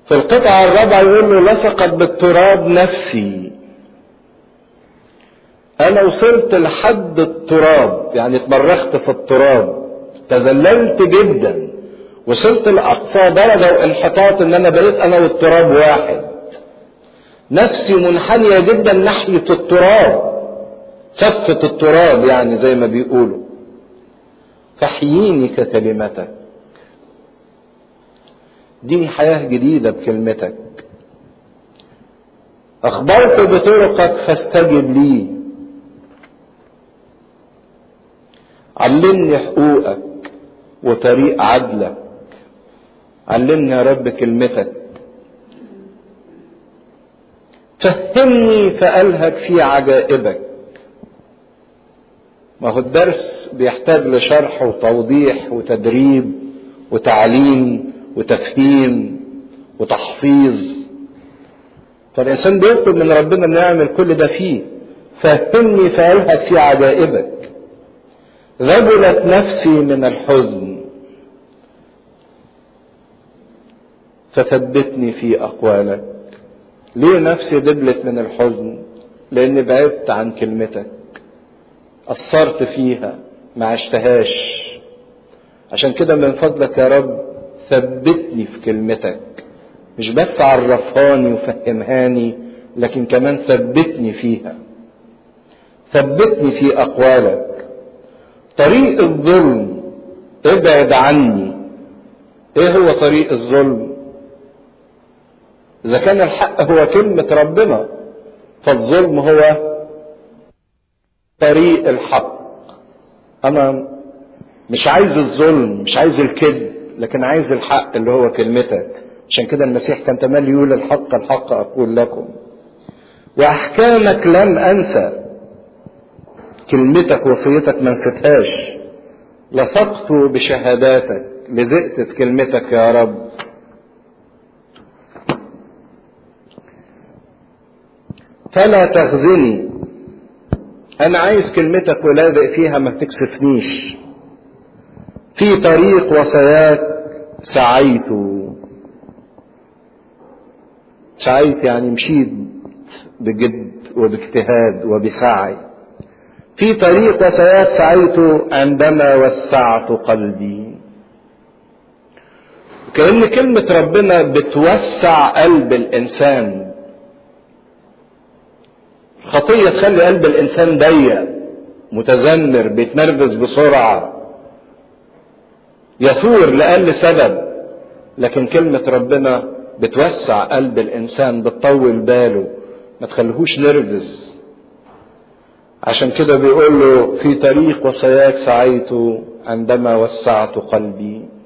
في القطعة الرابعة يقول له لصقت بالتراب نفسي أنا وصلت لحد التراب يعني اتمرخت في التراب تذللت جدا وصلت لأقصى درجة وانحطاط إن أنا بقيت أنا والتراب واحد نفسي منحنية جدا ناحية التراب صفة التراب يعني زي ما بيقولوا فاحييني ككلمتك اديني حياة جديدة بكلمتك أخبرت بطرقك فاستجب لي علمني حقوقك وطريق عدلك علمني يا رب كلمتك فهمني فألهك في عجائبك ما هو الدرس بيحتاج لشرح وتوضيح وتدريب وتعليم وتفهيم وتحفيظ فالإنسان بيطلب من ربنا إنه يعمل كل ده فيه فهمني فألهك في عجائبك ذبلت نفسي من الحزن فثبتني في أقوالك ليه نفسي دبلت من الحزن لأني بعدت عن كلمتك قصرت فيها ما عشتهاش عشان كده من فضلك يا رب ثبتني في كلمتك مش بس عرفهاني وفهمهاني لكن كمان ثبتني فيها ثبتني في أقوالك طريق الظلم ابعد عني ايه هو طريق الظلم اذا كان الحق هو كلمة ربنا فالظلم هو طريق الحق انا مش عايز الظلم مش عايز الكذب لكن عايز الحق اللي هو كلمتك عشان كده المسيح كان تملي يقول الحق الحق اقول لكم واحكامك لم انسى كلمتك وصيتك ما نسيتهاش لصقت بشهاداتك لزقت في كلمتك يا رب فلا تخزني انا عايز كلمتك ولازق فيها ما تكسفنيش في طريق وصاياك سعيت سعيت يعني مشيت بجد وباجتهاد وبسعي في طريق وسيات سعيت عندما وسعت قلبي كأن كلمة ربنا بتوسع قلب الإنسان خطية تخلي قلب الإنسان ضيق متذمر بيتنرفز بسرعة يثور لأقل سبب لكن كلمة ربنا بتوسع قلب الإنسان بتطول باله ما تخليهوش نرفز عشان كده بيقول له في طريق وصاياك سعيت عندما وسعت قلبي